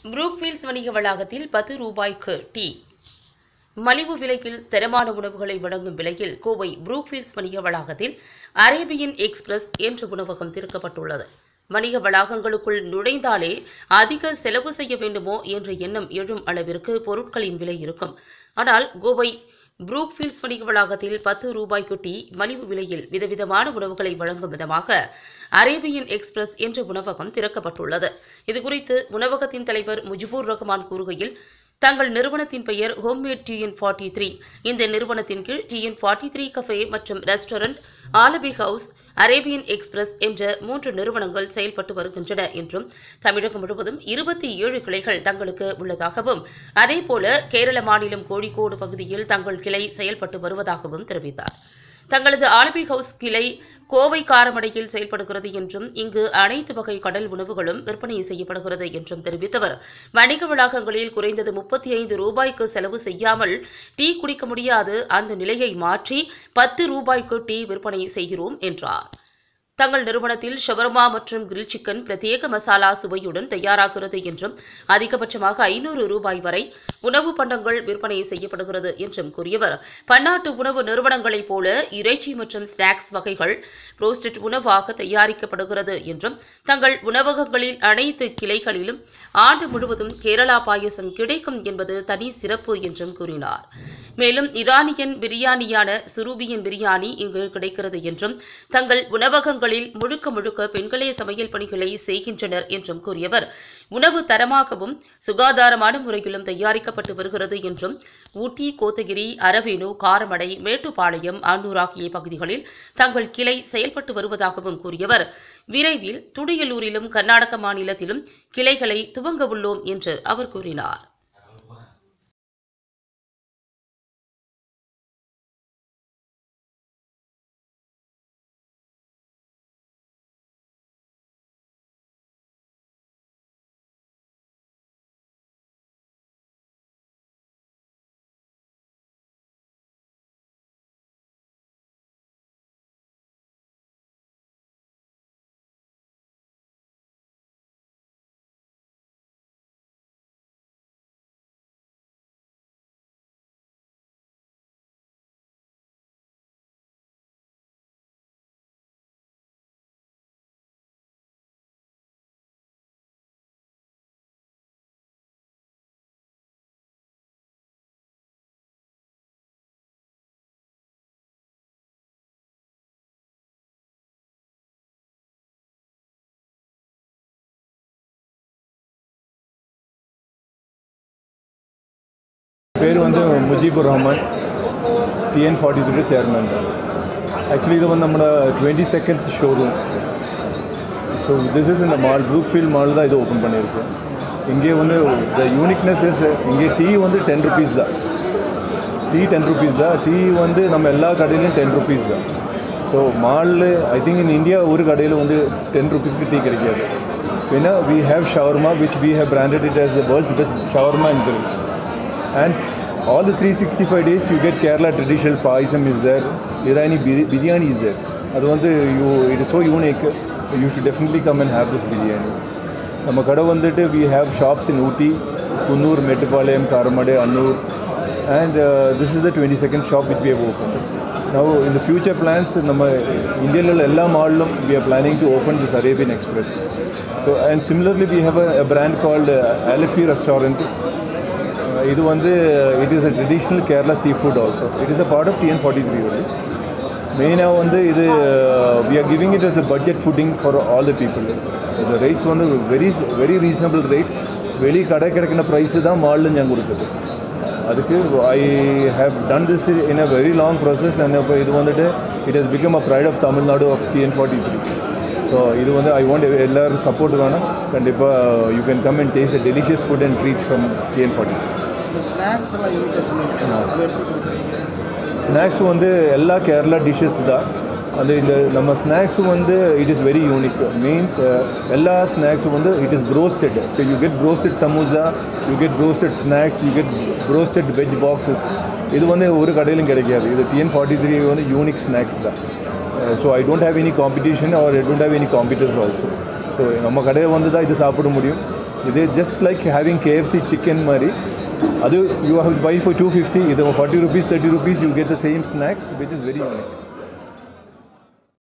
புரூக்ஃபீல்ட்ஸ் வணிக வளாகத்தில் பத்து ரூபாய்க்கு டீ மலிவு விலையில் தரமான உணவுகளை வழங்கும் விலையில் கோவை புரூக்ஃபீல்ட்ஸ் வணிக வளாகத்தில் அரேபியன் எக்ஸ்பிரஸ் என்ற உணவகம் திறக்கப்பட்டுள்ளது வணிக வளாகங்களுக்குள் நுழைந்தாலே அதிக செலவு செய்ய வேண்டுமோ என்ற எண்ணம் எழும் அளவிற்கு பொருட்களின் விலை இருக்கும் ஆனால் கோவை புரூக்ஃபீல்ட்ஸ் வணிக வளாகத்தில் பத்து ரூபாய்க்கு டீ மலிவு விலையில் விதவிதமான உணவுகளை வழங்கும் விதமாக அரேபியன் எக்ஸ்பிரஸ் என்ற உணவகம் திறக்கப்பட்டுள்ளது இதுகுறித்து உணவகத்தின் தலைவர் முஜிபூர் ரஹ்மான் கூறுகையில் தங்கள் நிறுவனத்தின் பெயர் ஹோம்மேட் டிஎன் ஃபார்ட்டி த்ரீ இந்த நிறுவனத்தின் கீழ் டிஎன் ஃபார்ட்டி த்ரீ கஃபே மற்றும் restaurant Alleppey house Arabian express என்ற மூன்று நிறுவனங்கள் செயல்பட்டு வருகின்றன என்றும் தமிழகம் முழுவதும் இருபத்தி ஏழு கிளைகள் தங்களுக்கு உள்ளதாகவும் அதேபோல கேரள மாநிலம் கோழிக்கோடு பகுதியில் தங்கள் கிளை செயல்பட்டு வருவதாகவும் தெரிவித்தார் தங்களது ஆலபி ஹவுஸ் கிளை கோவை காரமடையில் செயல்படுகிறது என்றும் இங்கு அனைத்து வகை கடல் உணவுகளும் விற்பனை செய்யப்படுகிறது என்றும் தெரிவித்தவர் வணிக வளாகங்களில் குறைந்தது முப்பத்தி ஐந்து ரூபாய்க்கு செலவு செய்யாமல் டீ குடிக்க முடியாது அந்த நிலையை மாற்றி பத்து ரூபாய்க்கு டீ விற்பனை செய்கிறோம் என்றார் தங்கள் நிறுவனத்தில் ஷவர்மா மற்றும் கிரில் சிக்கன் பிரத்யேக மசாலா சுவையுடன் தயாராகிறது என்றும் அதிகபட்சமாக ஐநூறு ரூபாய் வரை உணவு பண்டங்கள் விற்பனை செய்யப்படுகிறது என்றும் கூறியவர் பன்னாட்டு உணவு நிறுவனங்களைப் போல இறைச்சி மற்றும் ஸ்நாக்ஸ் வகைகள் ரோஸ்டட் உணவாக தயாரிக்கப்படுகிறது என்றும் தங்கள் உணவகங்களில் அனைத்து கிளைகளிலும் ஆண்டு முழுவதும் கேரளா பாயசம் கிடைக்கும் என்பது தனி சிறப்பு என்றும் கூறினார் மேலும் ஈரானியன் பிரியாணியான சுரூபியன் பிரியாணி இங்கு கிடைக்கிறது என்றும் தங்கள் உணவகங்களில் முழுக்க முழுக்க பெண்களே சமையல் பணிகளை செய்கின்றனர் என்றும் கூறியவர் உணவு தரமாகவும் சுகாதாரமான முறையிலும் தயாரிக்கப்பட்டு வருகிறது என்றும் ஊட்டி கோத்தகிரி அரவேணு காரமடை மேட்டுப்பாளையம் அன்னூர் ஆகிய பகுதிகளில் தங்கள் கிளை செயல்பட்டு வருவதாகவும் கூறியவர் விரைவில் துடியலூரிலும் கர்நாடக மாநிலத்திலும் கிளைகளை துவங்க உள்ளோம் என்று அவர் கூறினார் பேர் வந்து Mujibur Rahman TN forty three chairman actually இது வந்து நம்மளோட twenty second showroom so this is இந்த மால் ப்ரூக்ஃபீல்ட் மால் தான் இது ஓப்பன் பண்ணியிருக்கோம் இங்கே வந்து த யூனிக்னஸ் இஸ் இங்கே டீ வந்து டென் ருபீஸ் தான் டீ டென் ருபீஸ் தான் டீ வந்து நம்ம எல்லா கடையிலையும் டென் ருபீஸ் தான் ஸோ மாலில் ஐ திங்க் இன் இந்தியா ஒரு கடையில் வந்து டென் ருபீஸ்க்கு டீ கிடைக்காது ஏன்னா we have shawarma which we have branded it as the world's best shawarma in grill and all the 365 days you get Kerala traditional payasam is there Irani bir- biryani is there அது வந்து you it is so unique you should definitely come and have this biryani நம்ம கடை வந்துட்டு we have shops in Ooty Coonoor Mettupalayam Karamadai Annur and this is the twenty second shop which we have open now இந்த future plans நம்ம இந்தியாவில் உள்ள எல்லா மாடலும் we are planning to open this Arabian express so and similarly we have a brand called Alleppey restaurant இது வந்து it is a traditional Kerala sea food also it is a part of TN forty three only மெயினாக வந்து இது we are giving it as budget footing for all the people இது rates வந்து very very reasonable rate வெளி கடை கிடைக்கிற price தான் மாலில் ഞാൻ கொடுக்குது அதுக்கு I have done this in a very long process and இப்போ இது வந்துட்டு it has become a pride of Tamil Nadu of TN forty three so இது வந்து ஐ வாண்ட் எல்லோரும் சப்போர்ட் வேணும் கண்டிப்பாக you can come and taste delicious food and treat from TN forty இந்த snacks எல்லாம் யூனிட்டாக சொன்னீங்க அது எப்படி கொடுக்குறீங்க ஸ்நாக்ஸ் வந்து எல்லா கேரளா டிஷ்ஷஸ் தான் அது இந்த நம்ம ஸ்நாக்ஸ் வந்து it is very unique means எல்லா ஸ்நாக்ஸும் வந்து it is broasted so you get broasted samosa you get broasted snacks you get broasted veg boxes இது வந்து ஒரு கடையிலும் கிடைக்காது இது டிஎன் ஃபார்ட்டி த்ரீ வந்து யூனிக் ஸ்நாக்ஸ் தான் so I don't have any competition or I don't have any competitors also so நம்ம கடையில் வந்து தான் இது சாப்பிட முடியும் இது just like having KFC chicken மாதிரி அது you have buy for two fifty இது forty rupees thirty rupees you get the same snacks which is very unique